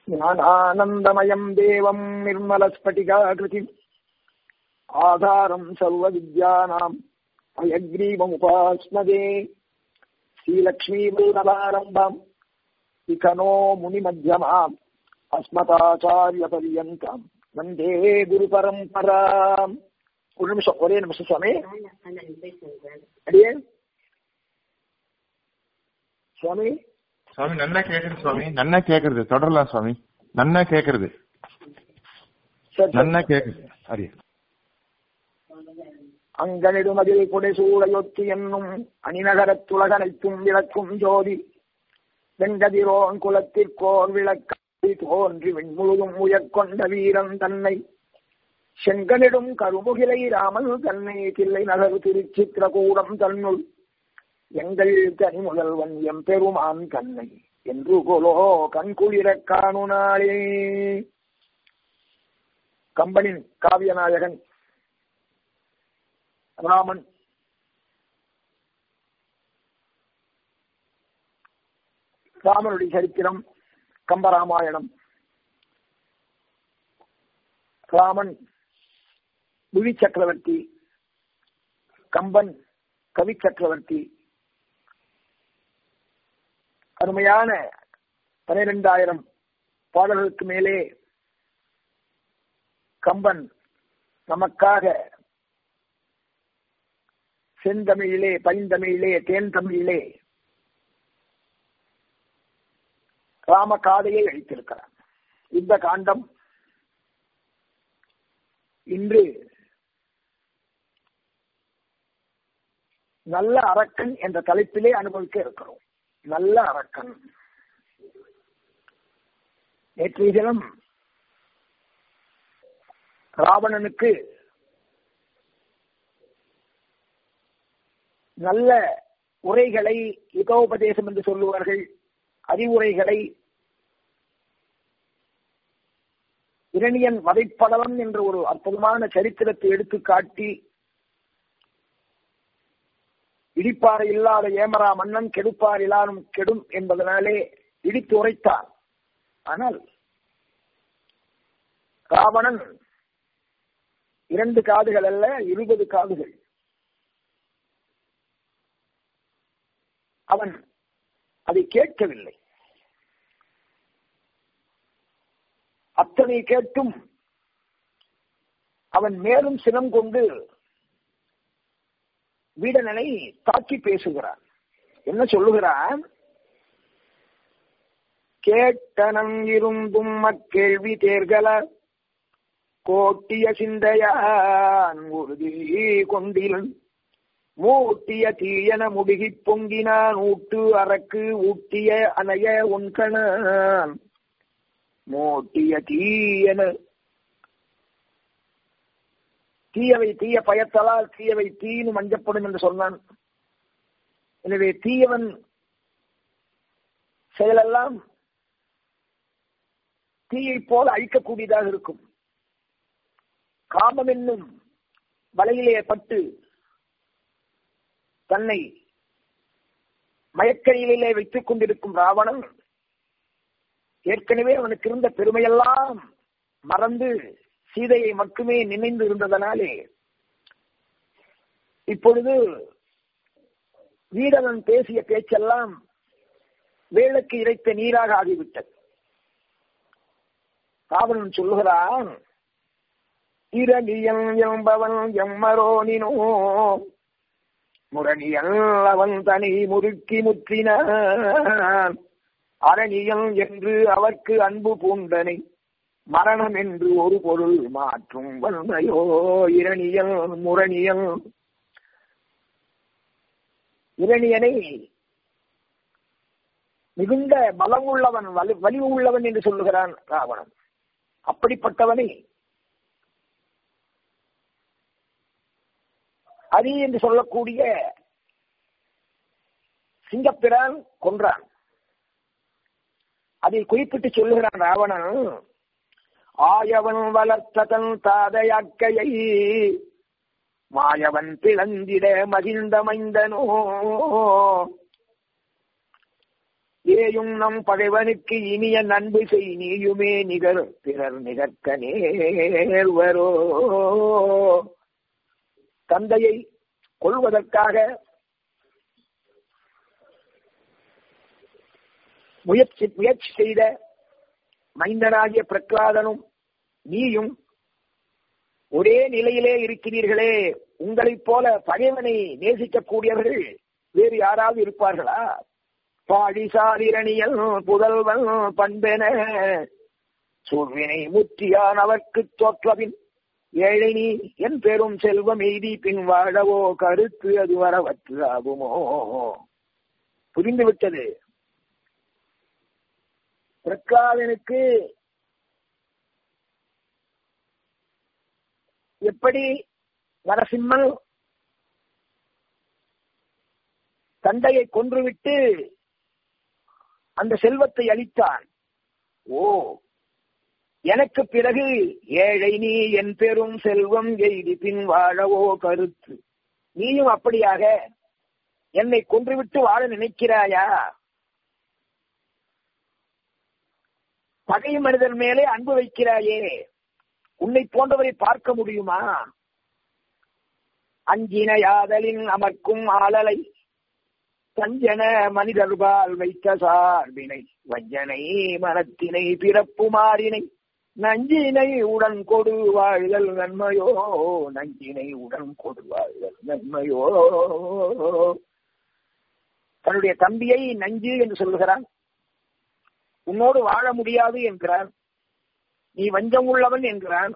ज्ञानानन्दमयम् देवम् निर्मलस्फटिकाकृतिम् आधारम् सर्वविद्यानाम् अयग्रीवमुपास्मदे श्रीलक्ष्मीवृणवारम्भम् इकनो मुनिमध्यमाम् अस्मदाचार्यपर्यन्तम् वन्दे गुरुपरम्पराम् ஒரு நிமிஷம் ஒரே நிமிஷம் சுவாமி அடியே சுவாமி சுவாமி நன்னா கேக்குது சுவாமி நன்னா கேக்குறது தொடரலாம் சுவாமி நன்னா கேக்குறது சரி, சரி. நன்னா கேக்குது அரிய அங்கனிடுமதில் புடைசூழையொத்து என்னும் அணிநகரத்துலகனைத்தும் விளக்கும் ஜோதி வெங்கதிரோன் குலத்திற்கோர் விளக்கை தோன்றி விண்முழுதும் உயர்கொண்ட வீரன் தன்னை செங்கனிடும் கருமுகிலை ராமன் தன்னை தில்லை நகர் திருச்சித்திரகூடம் தன்னுள் எங்கள் தனி முதல்வன் எம்பெருமான் கண்ணை என்று கொலோ கண்குளிரக் காணுனாளே கம்பனின் காவியநாயகன் ராமன் ராமனுடைய சரித்திரம் கம்பராமாயணம் ராமன் புவி சக்கரவர்த்தி கம்பன் கவி சக்கரவர்த்தி அருமையான பனிரெண்டாயிரம் பாடல்களுக்கு மேலே கம்பன் நமக்காக செந்தமிழிலே பைந்தமிழிலே தேன் தமிழிலே ராம காதையை அளித்திருக்கிறார் இந்த காண்டம் இன்று நல்ல அரக்கன் என்ற தலைப்பிலே அனுபவிக்க இருக்கிறோம் நல்ல அரக்கன் நேற்றைய தினம் ராவணனுக்கு நல்ல உரைகளை இதோபதேசம் என்று சொல்லுவார்கள் அறிவுரைகளை இரணியன் வதைப்படலம் என்ற ஒரு அற்புதமான சரித்திரத்தை எடுத்து காட்டி இடிப்பாறை இல்லாத ஏமரா மன்னன் கெடுப்பார் இல்லாரும் கெடும் என்பதனாலே இடித்து உரைத்தான் ஆனால் ராவணன் இரண்டு காதுகள் அல்ல இருபது காதுகள் அவன் அதை கேட்கவில்லை அத்தனை கேட்டும் அவன் மேலும் சினம் கொண்டு வீடனனை தாக்கி பேசுகிறான் என்ன சொல்லுகிறான் கேட்டனம் இருந்தும் அக்கேள்வி தேர்கல கோட்டிய சிந்தையான் உறுதி கொண்டிலன் மூட்டிய தீயன முடுகி பொங்கினான் ஊட்டு அரக்கு ஊட்டிய அணைய உன்கணான் மூட்டிய தீயன தீயவை தீய பயத்தலால் தீயவை தீனு மஞ்சப்படும் என்று சொன்னான் எனவே தீயவன் செயலெல்லாம் தீயை போல அழிக்கக்கூடியதாக இருக்கும் காமம் என்னும் வலையிலே பட்டு தன்னை மயக்கரையிலே வைத்துக் கொண்டிருக்கும் ராவணன் ஏற்கனவே அவனுக்கு இருந்த பெருமையெல்லாம் மறந்து சீதையை மட்டுமே நினைந்து இருந்ததனாலே இப்பொழுது வீரவன் பேசிய பேச்செல்லாம் வேளுக்கு இறைத்த நீராக ஆகிவிட்டது ராவணன் சொல்லுகிறான் இரணியன் என்பவன் எம்மரோனினோ முரணியல் அவன் தனி முறுக்கி முற்றினான் அரணியல் என்று அவர்க்கு அன்பு பூண்டனை மரணம் என்று ஒரு பொருள் மாற்றும் வன்மையோ இரணியல் முரணியல் இரணியனை மிகுந்த பலம் உள்ளவன் வலி வலிவு உள்ளவன் என்று சொல்லுகிறான் ராவணன் அப்படிப்பட்டவனை அரி என்று சொல்லக்கூடிய சிங்கப்பிரான் கொன்றான் அதில் குறிப்பிட்டு சொல்லுகிறான் ராவணன் ஆயவன் வளர்த்த தன் தாதையாக்கையை மாயவன் பிளந்திட மகிழ்ந்த மைந்தனோ ஏயும் நம் பகைவனுக்கு இனிய நண்பு செய் நீயுமே நிகர் பிறர் நிகர்க்க நேர்வரோ தந்தையை கொள்வதற்காக முயற்சி முயற்சி செய்த மைந்தனாகிய பிரகலாதனும் நீயும் ஒரே நிலையிலே இருக்கிறீர்களே உங்களைப் போல பகைவனை நேசிக்கக்கூடியவர்கள் வேறு யாராவது இருப்பார்களா பாடிசாரிரணியல் புதல்வன் பண்பென சூழ்வினை முற்றியான் அவர்க்கு தோற்றபின் ஏழை நீ என் பெரும் செல்வம் எய்தி பின் வாழவோ கருத்து அது வரவற்று ஆகுமோ புரிந்துவிட்டது பிரகலாதனுக்கு எப்படி நரசிம்மன் தந்தையை கொன்றுவிட்டு அந்த செல்வத்தை அளித்தான் ஓ எனக்கு பிறகு ஏழை நீ என் பெரும் செல்வம் எய்தி பின் வாழவோ கருத்து நீயும் அப்படியாக என்னை கொன்றுவிட்டு வாழ நினைக்கிறாயா பகை மனிதன் மேலே அன்பு வைக்கிறாயே உன்னை போன்றவரை பார்க்க முடியுமா அஞ்சின யாதலின் அமர்க்கும் ஆளலை தஞ்சன மனிதர்பால் வைத்த சார்பினை வஞ்சனை மனத்தினை பிறப்புமாறினை நஞ்சினை உடன் கொடு வாழ்தல் நன்மையோ நஞ்சினை உடன் கொடு வாழ்தல் நன்மையோ தன்னுடைய தம்பியை நஞ்சு என்று சொல்லுகிறான் உன்னோடு வாழ முடியாது என்கிறான் நீ வஞ்சம் உள்ளவன் என்கிறான்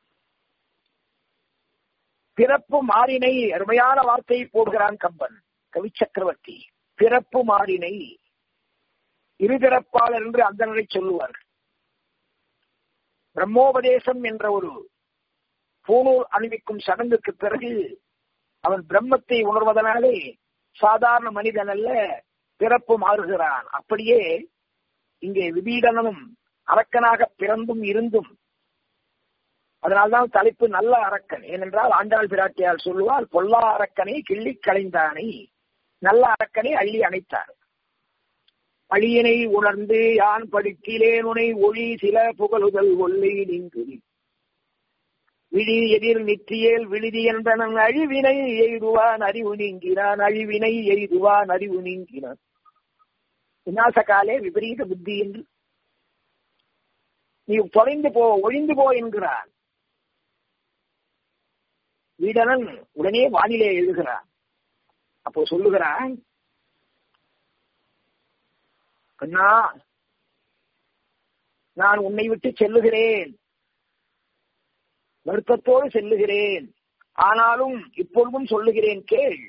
பிறப்பு மாறினை அருமையான வார்த்தையை போடுகிறான் கம்பன் கவி சக்கரவர்த்தி பிறப்பு மாறினை இருபிறப்பாளர் என்று அந்தனரை சொல்லுவார் பிரம்மோபதேசம் என்ற ஒரு பூணூல் அணிவிக்கும் சடங்குக்கு பிறகு அவன் பிரம்மத்தை உணர்வதனாலே சாதாரண மனிதன் அல்ல பிறப்பு மாறுகிறான் அப்படியே இங்கே விபீடனனும் அரக்கனாக பிறந்தும் இருந்தும் அதனால்தான் தலைப்பு நல்ல அரக்கன் ஏனென்றால் ஆண்டாள் பிராட்டியால் சொல்லுவால் பொல்லா அரக்கனை கிள்ளி களைந்தானை நல்ல அரக்கனை அள்ளி அணைத்தார் அழியனை உணர்ந்து யான் படுக்கிலேன் உனை ஒளி சில புகழுதல் ஒல்லை நீங்கு விழி எதிர் நித்தியேல் விழுதி என்பனன் அழிவினை எய்துவான் அறிவு நீங்கினான் அழிவினை எய்துவான் அறிவு நீங்கினான் விநாசகாலே விபரீத புத்தி என்று நீ தொலைந்து போ ஒழிந்து போ என்கிறான் வீடனன் உடனே வானிலே எழுதுகிறான் அப்போ சொல்லுகிறான் கண்ணா நான் உன்னை விட்டு செல்லுகிறேன் வருத்தத்தோடு செல்லுகிறேன் ஆனாலும் இப்பொழுதும் சொல்லுகிறேன் கேள்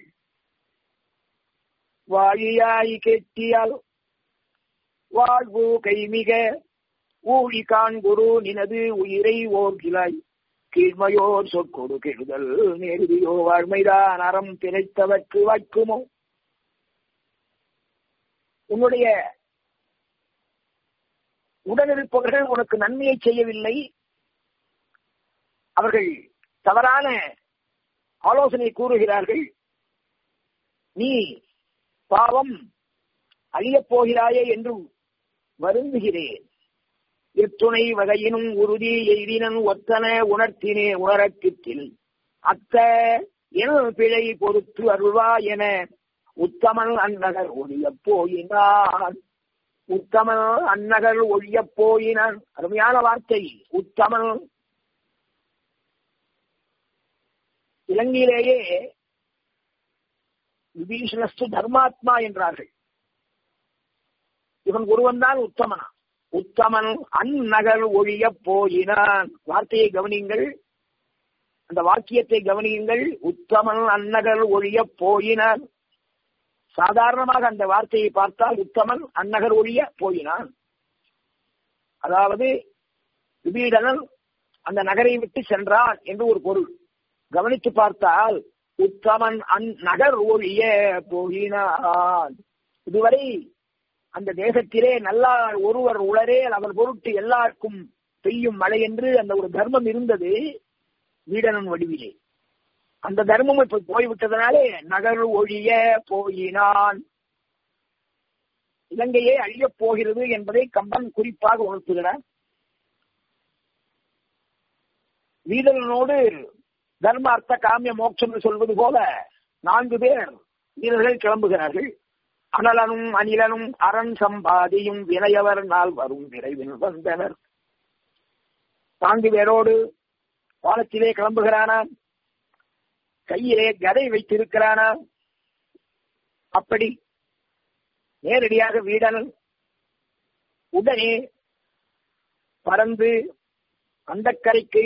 வாழியாய் கேட்டியால் வாழ்வு கைமிக ஊழி காண்குரு நினது உயிரை ஓர்கிலாய் கீழ்மையோர் சொற்கொடு கெடுதல் நேருதியோ வாழ்மைதான் அறம் திரைத்தவர்க்கு வாய்க்குமோ உன்னுடைய உடனிருப்பவர்கள் உனக்கு நன்மையை செய்யவில்லை அவர்கள் தவறான ஆலோசனை கூறுகிறார்கள் நீ பாவம் அழியப் போகிறாயே என்று வருந்துகிறேன் எத்துணை வகையினும் உறுதி எய்தினன் ஒத்தன உணர்த்தினே உணரத்தித்தில் அத்த என பிழை பொறுத்து அருள்வா என உத்தமன் அந்நகர் ஒழியப் போயினான் உத்தமன் அந்நகர் ஒழியப் போயினான் அருமையான வார்த்தை உத்தமன் இலங்கையிலேயே விபீஷணஸ்து தர்மாத்மா என்றார்கள் இவன் ஒருவன் தான் உத்தமனா உத்தமன் அந்நகர் ஒழிய போயினான் வார்த்தையை கவனியுங்கள் அந்த வாக்கியத்தை கவனியுங்கள் உத்தமன் அந்நகர் ஒழிய போயினான் சாதாரணமாக அந்த வார்த்தையை பார்த்தால் உத்தமன் அந்நகர் ஒழிய போயினான் அதாவது விபீடனன் அந்த நகரை விட்டு சென்றான் என்று ஒரு பொருள் கவனித்து பார்த்தால் உத்தமன் அந் நகர் ஒழிய போயினான் இதுவரை அந்த தேசத்திலே நல்லா ஒருவர் உளரே அவர் பொருட்டு எல்லாருக்கும் பெய்யும் மழை என்று அந்த ஒரு தர்மம் இருந்தது வீடனன் வடிவிலே அந்த தர்மம் இப்ப போய்விட்டதனாலே நகர் ஒழிய போயினான் இலங்கையே அழியப் போகிறது என்பதை கம்பன் குறிப்பாக உணர்த்துகிறார் வீரனோடு தர்ம அர்த்த காமிய மோட்சம் என்று சொல்வது போல நான்கு பேர் வீரர்கள் கிளம்புகிறார்கள் அனலனும் அனிலனும் அரண் சம்பாதியும் வினையவர் நாள் வரும் விரைவில் வந்தனர் நான்கு பேரோடு பாலத்திலே கிளம்புகிறானாம் கையிலே கதை வைத்திருக்கிறானாம் அப்படி நேரடியாக வீடனன் உடனே பறந்து அந்த கரைக்கு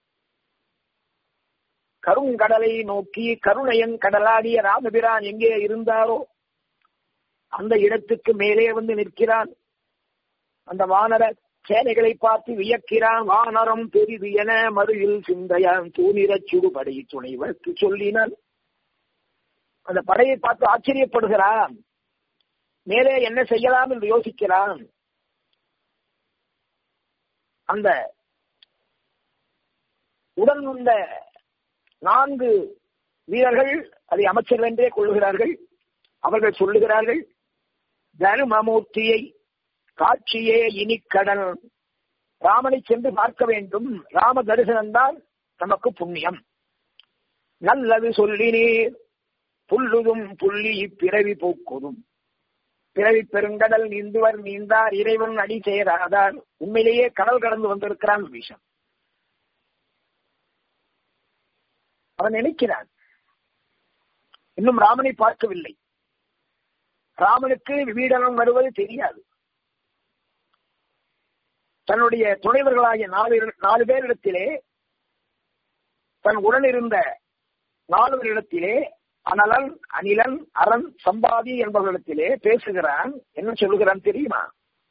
கருங்கடலை நோக்கி கருணையன் கடலாடிய ராமபிரான் எங்கே இருந்தாரோ அந்த இடத்துக்கு மேலே வந்து நிற்கிறான் அந்த வானர சேனைகளை பார்த்து வியக்கிறான் வானரம் பெரிது என மறுயில் சிந்தையான் தூணிரச் சுடுபடை துணைவர்க்கு சொல்லினான் அந்த படையை பார்த்து ஆச்சரியப்படுகிறான் மேலே என்ன செய்யலாம் என்று யோசிக்கிறான் அந்த உடன் வந்த நான்கு வீரர்கள் அதை அமைச்சர்கள் என்றே கொள்ளுகிறார்கள் அவர்கள் சொல்லுகிறார்கள் தனுமமூர்த்தியை காட்சியே இனி கடல் ராமனை சென்று பார்க்க வேண்டும் ராம தரிசனம்தான் நமக்கு புண்ணியம் நல்லது சொல்லினீர் புல்லுதும் புள்ளி பிறவி போக்குதும் பிறவி பெருங்கடல் நீந்துவர் நீந்தார் இறைவன் அடி சேராதார் உண்மையிலேயே கடல் கடந்து வந்திருக்கிறான் விஷம் அவன் நினைக்கிறான் இன்னும் ராமனை பார்க்கவில்லை ராமனுக்கு விபீடனம் வருவது தெரியாது தன்னுடைய துணைவர்களாகிய நாலு நாலு பேரிடத்திலே தன் உடன் இருந்த நாலுவரிடத்திலே அனலன் அனிலன் அரண் சம்பாதி என்பவர்களிடத்திலே பேசுகிறான் என்ன சொல்லுகிறான் தெரியுமா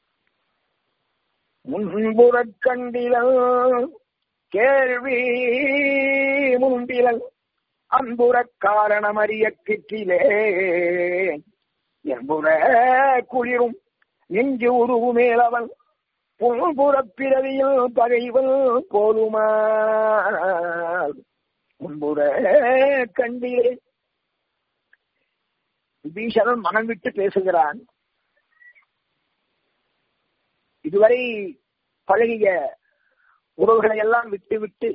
முன்புறக் கண்டிலன் கேள்வி முன்பிலன் அன்புறக் காரணம் அறிய கிற்றிலே என்புற குளிரும் நெஞ்சு உருவுமேலவன் புல்புறப் பிறவியில் பகைவன் போலுமா முன்புற கண்டிலே விபீஷணன் மனம் விட்டு பேசுகிறான் இதுவரை பழகிய உறவுகளை எல்லாம் விட்டு விட்டு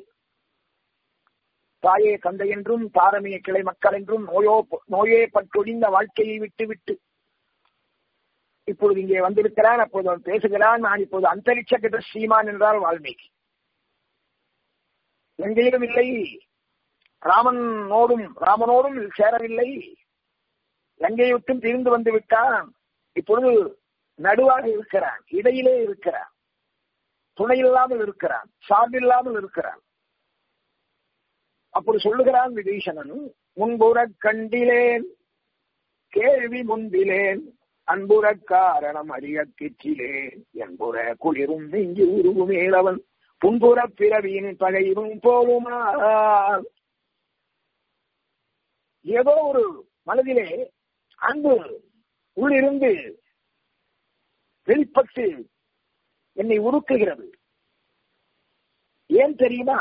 தாயே தந்தை என்றும் தாரமிய கிளை மக்கள் என்றும் நோயோ நோயே பற்றொழிந்த வாழ்க்கையை விட்டு விட்டு இப்பொழுது இங்கே வந்திருக்கிறான் அப்போது அவன் பேசுகிறான் நான் இப்போது அந்தரிட்ச கிட்ட ஸ்ரீமான் என்றால் வால்மீகி எங்கேயும் இல்லை ராமனோடும் ராமனோடும் சேரவில்லை லங்கையை விட்டும் பிரிந்து வந்து விட்டான் இப்பொழுது நடுவாக இருக்கிறான் இடையிலே இருக்கிறான் துணை இல்லாமல் இருக்கிறான் சார்பில்லாமல் இருக்கிறான் அப்படி சொல்லுகிறான் விபீஷணன் முன்புற கண்டிலேன் கேள்வி முன்பிலேன் அன்புற காரணம் அறிய கிற்றிலேன் என்புற குளிரும் நெஞ்சு உருவுமேலவன் புன்புற பிறவியின் பகையும் போலுமா ஏதோ ஒரு மனதிலே அன்பு உள்ளிருந்து வெளிப்பட்டு என்னை உருக்குகிறது ஏன் தெரியுமா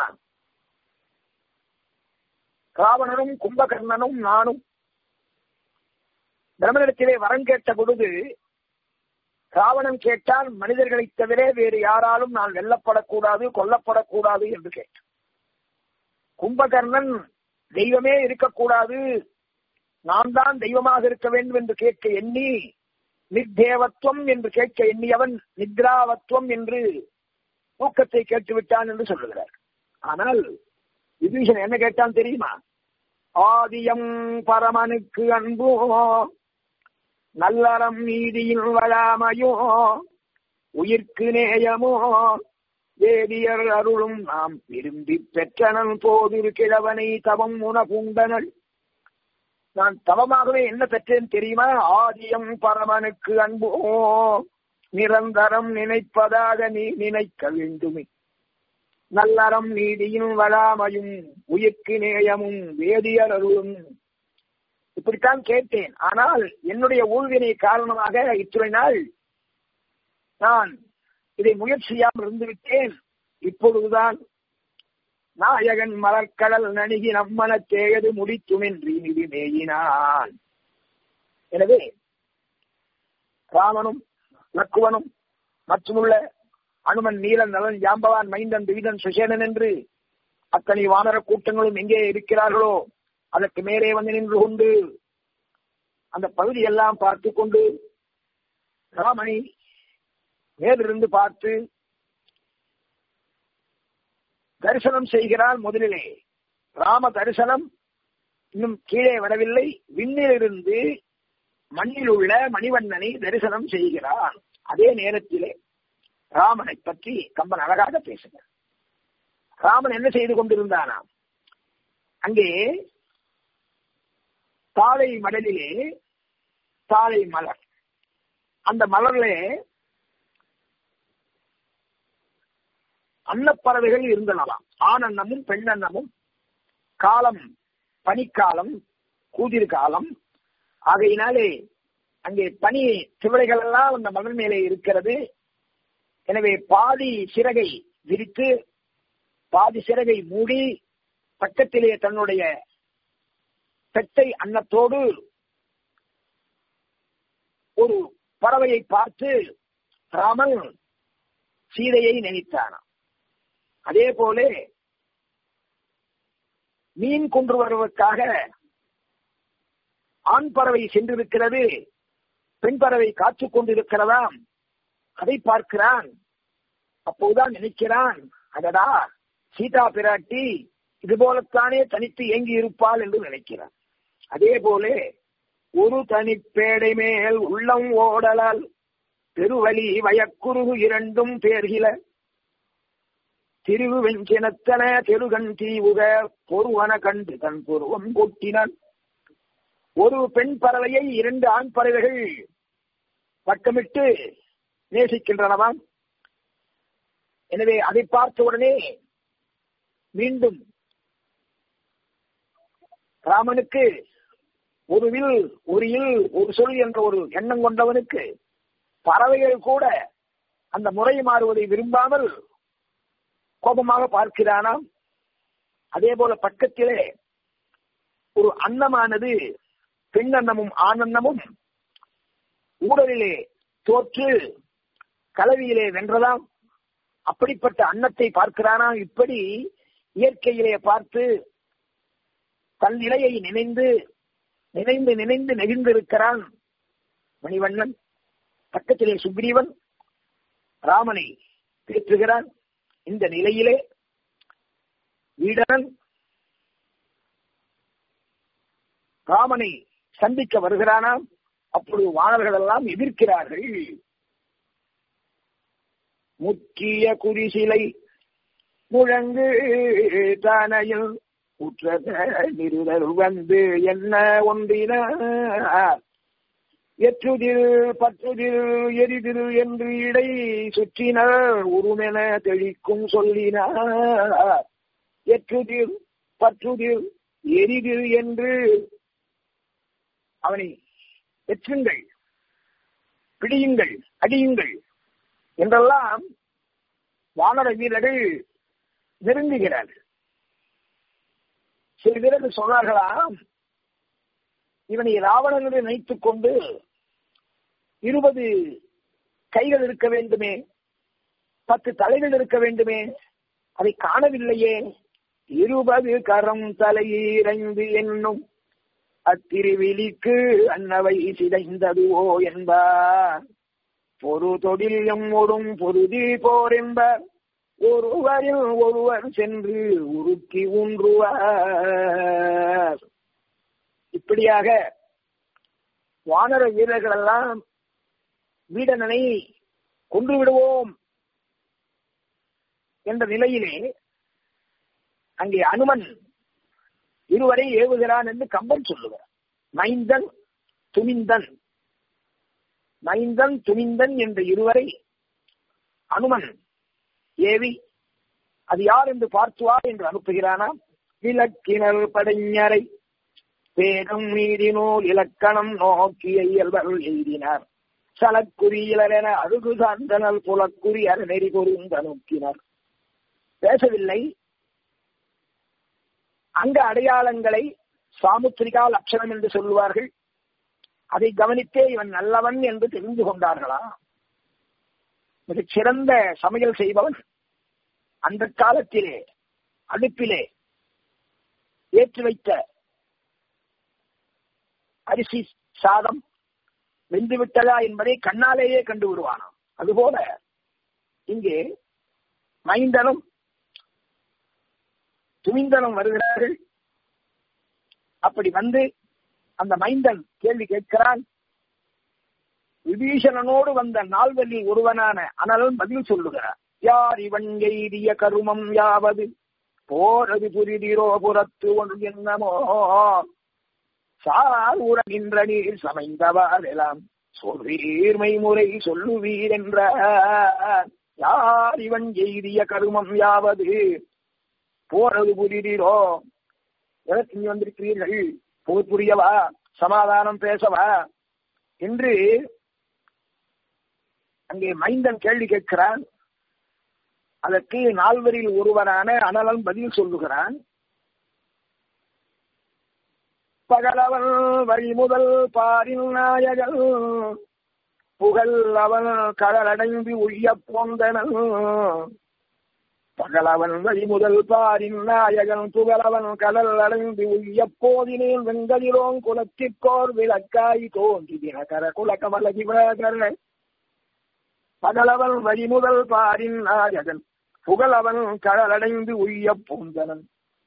ராவணனும் கும்பகர்ணனும் நானும் பிரம்மனிடத்திலே வரம் கேட்ட பொழுது ராவணன் கேட்டால் மனிதர்களை தவிர வேறு யாராலும் நான் வெல்லப்படக்கூடாது கொல்லப்படக்கூடாது என்று கேட்டான் கும்பகர்ணன் தெய்வமே இருக்கக்கூடாது நான் தான் தெய்வமாக இருக்க வேண்டும் என்று கேட்க எண்ணி நித்தேவத்துவம் என்று கேட்க எண்ணியவன் நித்ராவத்துவம் என்று தூக்கத்தை கேட்டுவிட்டான் என்று சொல்லுகிறார் ஆனால் விபீஷன் என்ன கேட்டான் தெரியுமா ஆதியம் பரமனுக்கு அன்போ நல்லறம் நீதியில் வளாமையோ உயிர்க்கு நேயமோ வேதியர் அருளும் நாம் விரும்பி பெற்றனன் போதிரு கிழவனை தவம் உணபூண்டனள் நான் தவமாகவே என்ன பெற்றேன் தெரியுமா ஆதியம் பரமனுக்கு அன்போ நிரந்தரம் நினைப்பதாக நீ நினைக்க வேண்டுமே நல்லறம் நீதியும் வளாமையும் உயிர்க்கு நேயமும் வேதியர் அருளும் இப்படித்தான் கேட்டேன் ஆனால் என்னுடைய ஊழ்வினை காரணமாக இத்துறை நாள் நான் இதை முயற்சியாமல் இருந்துவிட்டேன் இப்பொழுதுதான் நாயகன் மலர்கடல் நணுகி நம்மன தேயது முடித்துமின்றி நிதி மேயினான் எனவே ராமனும் லக்குவனும் மற்றுமுள்ள அனுமன் நீலன் நலன் ஜாம்பவான் மைந்தன் திவிதன் சுசேனன் என்று அத்தனை வானர கூட்டங்களும் எங்கே இருக்கிறார்களோ அதற்கு மேலே வந்து நின்று கொண்டு அந்த பகுதியெல்லாம் பார்த்து கொண்டு ராமனை நேரிலிருந்து பார்த்து தரிசனம் செய்கிறார் முதலிலே ராம தரிசனம் இன்னும் கீழே வரவில்லை விண்ணிலிருந்து மண்ணில் உள்ள மணிவண்ணனை தரிசனம் செய்கிறான் அதே நேரத்திலே ராமனை பற்றி கம்பன் அழகாக பேசுகிறார் ராமன் என்ன செய்து கொண்டிருந்தானாம் அங்கே தாழை மடலிலே தாழை மலர் அந்த மலர்ல அன்னப்பறவைகள் இருந்தனவாம் ஆணன்னமும் பெண்ணன்னமும் காலம் பனிக்காலம் கூதிர் காலம் ஆகையினாலே அங்கே பனி திவளைகள் எல்லாம் அந்த மலர் மேலே இருக்கிறது எனவே பாதி சிறகை விரித்து பாதி சிறகை மூடி பக்கத்திலே தன்னுடைய பெட்டை அன்னத்தோடு ஒரு பறவையை பார்த்து ராமன் சீதையை நினைத்தானாம் அதே போல மீன் கொண்டு வருவதற்காக ஆண் பறவை சென்றிருக்கிறது பெண் பறவை காத்துக் கொண்டிருக்கிறதாம் அதை பார்க்கிறான் அப்போதுதான் நினைக்கிறான் அடடா சீதா பிராட்டி இது போலத்தானே தனித்து ஏங்கி இருப்பாள் என்று நினைக்கிறான் அதே போல ஒரு தனிப்பேடை மேல் உள்ளம் ஓடலால் பெருவழி வயக்குருகு இரண்டும் பேர்கில திருவு வெஞ்சினத்தன தெருகன் தீவுக பொருவன கண்டு தன் பொருவம் கொட்டினான் ஒரு பெண் பறவையை இரண்டு ஆண் பறவைகள் பட்டமிட்டு நேசிக்கின்றனவாம் எனவே அதை பார்த்த உடனே மீண்டும் ராமனுக்கு ஒரு வில் ஒரு இல் ஒரு சொல் என்ற ஒரு எண்ணம் கொண்டவனுக்கு பறவைகள் கூட அந்த முறை மாறுவதை விரும்பாமல் கோபமாக பார்க்கிறானாம் அதே போல பக்கத்திலே ஒரு அன்னமானது பெண் அன்னமும் ஆனந்தமும் ஊடலிலே தோற்று கலவியிலே வென்றதாம் அப்படிப்பட்ட அன்னத்தை பார்க்கிறானாம் இப்படி இயற்கையிலே பார்த்து தன் நிலையை நினைந்து நினைந்து நினைந்து நெகிழ்ந்திருக்கிறான் மணிவண்ணன் பக்கத்திலே சுக்ரீவன் ராமனை பேற்றுகிறான் இந்த நிலையிலே வீடனன் ராமனை சந்திக்க வருகிறானாம் அப்பொழுது வானர்கள் எல்லாம் எதிர்க்கிறார்கள் முக்கிய குறிசிலை முழங்கு தானையில் உற்ற நிறுதல் வந்து என்ன ஒன்றினார் எற்றுதில் பற்றுதில் எரிதில் என்று இடை சுற்றினர் உருமென தெளிக்கும் சொல்லினார் எற்றுதில் பற்றுதில் எரிதில் என்று அவனை வெற்றுங்கள் பிடியுங்கள் அடியுங்கள் என்றெல்லாம் வானர வீரர்கள் நெருங்குகிறார்கள் சில வீரர்கள் சொன்னார்களாம் இவனை ராவணனுடைய நினைத்துக் கொண்டு இருபது கைகள் இருக்க வேண்டுமே பத்து தலைகள் இருக்க வேண்டுமே அதை காணவில்லையே இருபது கரம் தலையீரைந்து என்னும் அத்திருவிழிக்கு அன்னவை சிதைந்ததுவோ என்பார் பொறு தொழில் எம்மொடும் பொருதி போர் என்பார் ஒருவரில் ஒருவர் சென்று உருக்கி ஊன்றுவார் இப்படியாக வானர வீரர்கள் எல்லாம் வீடனனை கொன்று விடுவோம் என்ற நிலையிலே அங்கே அனுமன் இருவரை ஏவுகிறான் என்று கம்பன் சொல்லுகிறார் மைந்தன் துணிந்தன் மைந்தன் துணிந்தன் என்ற இருவரை அனுமன் ஏவி அது யார் என்று பார்த்துவார் என்று அனுப்புகிறானாம் விளக்கினர் படைஞரை பேரும் நீதினூல் இலக்கணம் நோக்கிய இயல்பர்கள் எழுதினார் சலக்குறியிலரென அழுகு சார்ந்தனல் புலக்குறி அறநெறி பொருந்த நோக்கினார் பேசவில்லை அங்க அடையாளங்களை சாமுத்திரிகா லட்சணம் என்று சொல்லுவார்கள் அதை கவனித்தே இவன் நல்லவன் என்று தெரிந்து கொண்டார்களாம் மிகச் சிறந்த சமையல் செய்பவன் அந்த காலத்திலே அடுப்பிலே ஏற்றி வைத்த அரிசி சாதம் வெந்து விட்டதா என்பதை கண்ணாலேயே கண்டு விடுவானாம் அதுபோல இங்கே மைந்தனும் துணிந்தனும் வருகிறார்கள் அப்படி வந்து அந்த மைந்தன் கேள்வி கேட்கிறான் விபீஷணனோடு வந்த நால்வலி ஒருவனான அனலன் பதில் சொல்லுகிறார் யார் இவன் எய்திய கருமம் யாவது போரது புரிதிரோ புறத்து ஒன்று என்னமோ சார் உறகின்ற நீர் சமைந்தவார் எல்லாம் சொல்வீர்மை முறை சொல்லுவீர் என்ற யார் இவன் எய்திய கருமம் யாவது போரது புரிதிரோ எதற்கு இங்கு வந்திருக்கிறீர்கள் போர் புரியவா சமாதானம் பேசவா என்று அங்கே மைந்தன் கேள்வி கேட்கிறான் அதற்கு நால்வரில் ஒருவரான அனலன் பதில் சொல்லுகிறான் பகலவன் வழி முதல் பாரில் நாயகன் புகழ் அவன் கடலடைந்து உய்ய போந்தனன் பகலவன் வழி முதல் பாரின் நாயகன் புகழவன் கடல் அடைந்து உய்ய போதினேன் வெங்கதிரோன் குலத்திற்கோர் விளக்காய் தோன்றி தினகர குலகமல சிவகர பகலவன் வழி முதல் பாரின் நாயகன் புகழவன் கடலடைந்து உய்ய போந்தனன்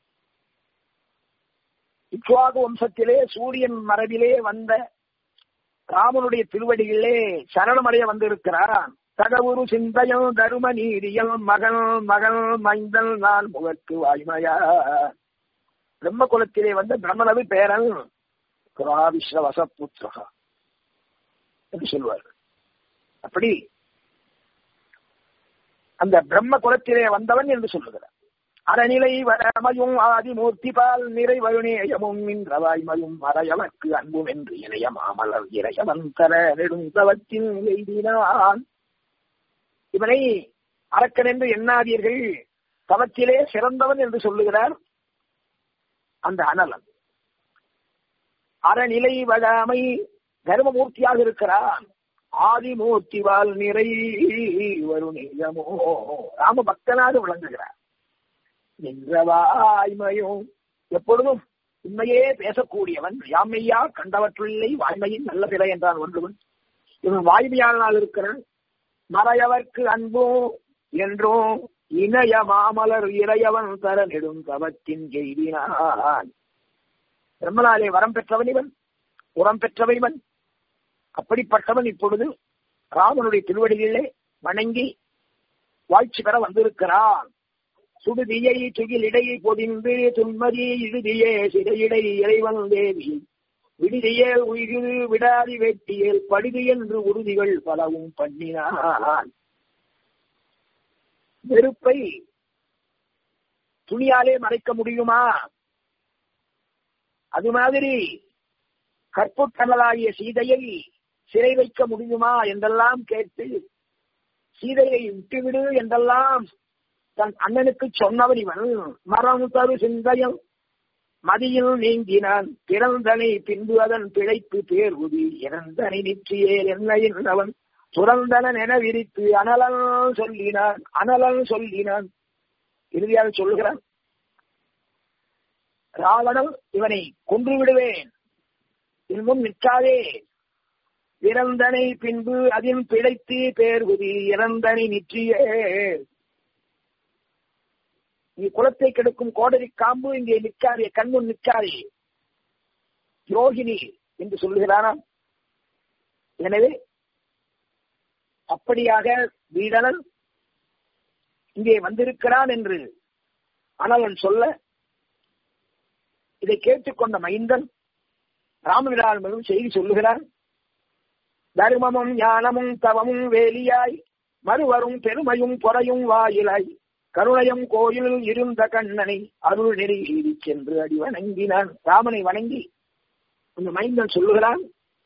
இக்வாகு வம்சத்திலே சூரியன் மரபிலே வந்த ராமனுடைய திருவடிகளே சரணமடைய வந்திருக்கிறான் தகவுரு சிந்தையல் தரும நீதியல் மகள் மகள் மைந்தல் நான் முகக்கு வாய்மையா பிரம்ம குலத்திலே வந்த பிரம்மனது பேரன் புராவிஸ்வச புத்திரகா என்று சொல்வார் அப்படி அந்த பிரம்ம குலத்திலே வந்தவன் என்று சொல்லுகிறார் அறநிலை வரமையும் ஆதிமூர்த்தி பால் நிறைவருணேயமும் நின்றவாய்மையும் மறையவர்க்கு அன்பும் என்று இணைய மாமலர் இறையவன் தர நெடுந்தவத்தின் எய்தினான் இவனை அரக்கன் என்று எண்ணாதீர்கள் தவத்திலே சிறந்தவன் என்று சொல்லுகிறார் அந்த அனலன் அறநிலை வழாமை தர்மமூர்த்தியாக இருக்கிறான் ஆதிமூர்த்திவால் நிறை வருணேயமோ ராம பக்தனாக விளங்குகிறார் நின்றவாய்மையும் எப்பொழுதும் உண்மையே பேசக்கூடியவன் யாமையா கண்டவற்றில்லை வாய்மையின் நல்ல சிலை என்றான் ஒன்றுவன் இவன் வாய்மையானால் இருக்கிறான் மறையவர்க்கு அன்பும் என்றும் இணைய மாமலர் இறையவன் தர நெடும் தவத்தின் செய்தினான் பிரம்மனாலே வரம் பெற்றவன் இவன் உரம் பெற்றவன் அப்படிப்பட்டவன் இப்பொழுது ராமனுடைய திருவடிகளிலே வணங்கி வாழ்ச்சி பெற வந்திருக்கிறான் சுடுதியை துகிலிடையை பொதிந்து துன்மதி இறுதியே சிறையிடை இறைவன் தேவி விடுதியே உயிர் விடாதி வெட்டியல் படுது என்று உறுதிகள் பலவும் பண்ணினான் நெருப்பை துணியாலே மறைக்க முடியுமா அது மாதிரி கற்புக்கடலாகிய சீதையை சிறை வைக்க முடியுமா என்றெல்லாம் கேட்டு சீதையை விட்டுவிடு என்றெல்லாம் தன் அண்ணனுக்கு சொன்னவன் இவன் மரம் தரு சிந்தையம் மதியில் நீங்கினான் பிறந்தனை பின்பு அதன் பிழைப்பு பேர்வுதி இறந்தனை நிற்றியேல் என்ன என்னவன் துறந்தனன் என விரித்து அனலன் சொல்லினான் அனலன் சொல்லினான் இறுதியாக சொல்லுகிறான் ராவணன் இவனை கொன்று விடுவேன் இன்னும் நிற்காதே இறந்தனை பின்பு அதில் பிழைத்து பேர்வுதி இறந்தனை நிற்றியே நீ குலத்தை கெடுக்கும் கோடரி காம்பு இங்கே நிற்காதே கண்முன் நிற்காதே யோகினி என்று சொல்லுகிறானா எனவே அப்படியாக வீடனன் இங்கே வந்திருக்கிறான் என்று அனலன் சொல்ல இதை கேட்டுக்கொண்ட மைந்தன் ராமவிடால் செய்தி சொல்லுகிறான் தர்மமும் ஞானமும் தவமும் வேலியாய் மறுவரும் பெருமையும் பொறையும் வாயிலாய் கருணையம் கோயில் இருந்த கண்ணனை அருள் நெறி சென்று அடி வணங்கினான் ராமனை வணங்கி அந்த மைந்தன் சொல்லுகிறான்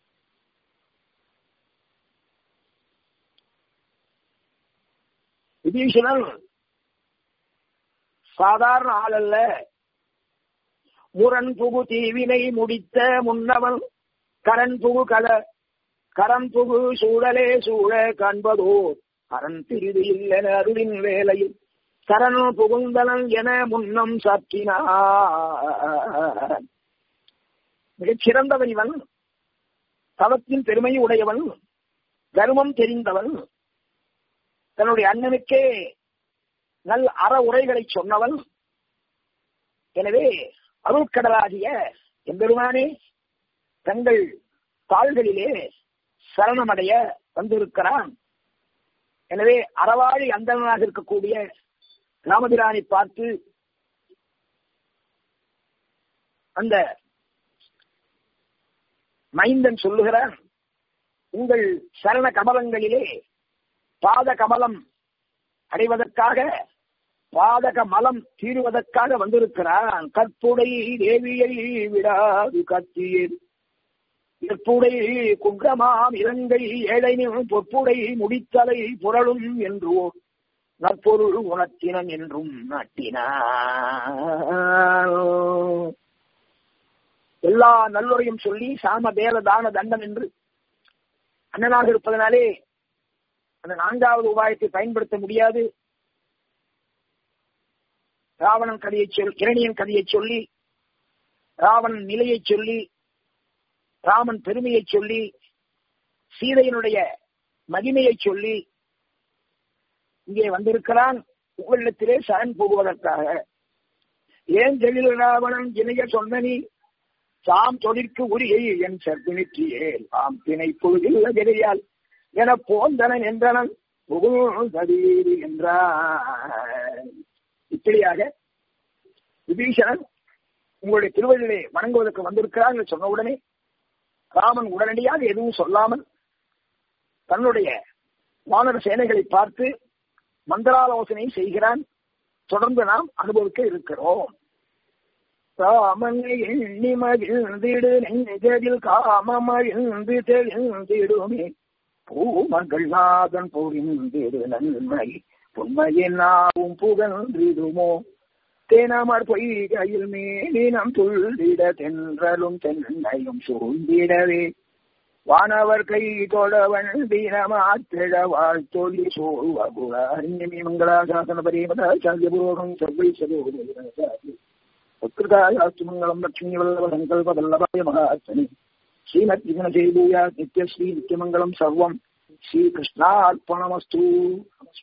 விபீஷணன் சாதாரண ஆள் அல்ல முரண் புகு தீவினை முடித்த முன்னவன் கரண் புகு கல கரம் புகு சூழலே சூழ காண்பதோ அரண் பிரிது இல்லென அருளின் வேலையில் சரண் புகுந்தனன் என முன்னம் சாற்றினார் மிகச் சிறந்தவன் இவன் தவத்தின் பெருமை உடையவன் கர்வம் தெரிந்தவன் தன்னுடைய அண்ணனுக்கே நல் அற உரைகளை சொன்னவன் எனவே அருள்கடலாகிய எம்பெருமானே தங்கள் தாள்களிலே சரணமடைய வந்திருக்கிறான் எனவே அறவாழி அந்தனாக இருக்கக்கூடிய ராமபிரானை பார்த்து அந்த மைந்தன் சொல்லுகிறான் உங்கள் சரண கமலங்களிலே பாத கமலம் அடைவதற்காக பாதக மலம் தீருவதற்காக வந்திருக்கிறான் கற்புடை தேவியை விடாது கத்தியது எற்புடை குன்றமாம் இலங்கை ஏழைனும் பொற்புடை முடித்தலை புரளும் என்றோ நற்பொருள் உணர்த்தினன் என்றும் நாட்டினான் எல்லா நல்லுறையும் சொல்லி சாம பேர தான தண்டம் என்று அண்ணனாக இருப்பதனாலே அந்த நான்காவது உபாயத்தை பயன்படுத்த முடியாது ராவணன் கதையை சொல் இரணியன் கதையை சொல்லி ராவணன் நிலையை சொல்லி ராமன் பெருமையை சொல்லி சீதையினுடைய மகிமையை சொல்லி இங்கே வந்திருக்கிறான் உங்களிடத்திலே சரண் போகுவதற்காக ஏன் ஜெலில் ராவணன் இணைய சொன்னனி தாம் தொழிற்கு உரியை என் சர்ப்பினிற்றியே தாம் திணை பொழுதில் எதிரியால் என போந்தனன் என்றனன் புகழ் என்றார் இப்படியாக விபீஷணன் உங்களுடைய திருவள்ளிலே வணங்குவதற்கு வந்திருக்கிறார் என்று சொன்ன உடனே ராமன் உடனடியாக எதுவும் சொல்லாமல் தன்னுடைய வானர சேனைகளை பார்த்து மந்திராலோசனை செய்கிறான் தொடர்ந்து நாம் அனுபவிக்க இருக்கிறோம் ராமன் எண்ணி மகிழ்ந்திடு நெஞ்சதில் காமமழிந்து தெளிந்திடுமே பூமகள் நாதன் பொழிந்திடு நன்மை உண்மையின் நாவும் புகழ்ந்திடுமோ தேனமர் பொய்கையில் மேலினம் துள்ளிட தென்றலும் தென்னையும் சூழ்ந்திடவே வானவர் கை தொட வண்டினமாத்திட வாழ்த்தொலி சோழ்வகுலாரிஞமி மங்களாசாசன பரீமத சாந்தியபூர்வம் சர்வை சதோதி உத்கிருதாயாஸ்து மங்களம் லட்சுமி வல்லவ சங்கல்ப வல்லபாய மகாத்மனி ஸ்ரீமத் விகுணஜெயபூயா நித்யஸ்ரீ நித்யமங்கலம் சர்வம் ஸ்ரீகிருஷ்ணார்ப்பணமஸ்து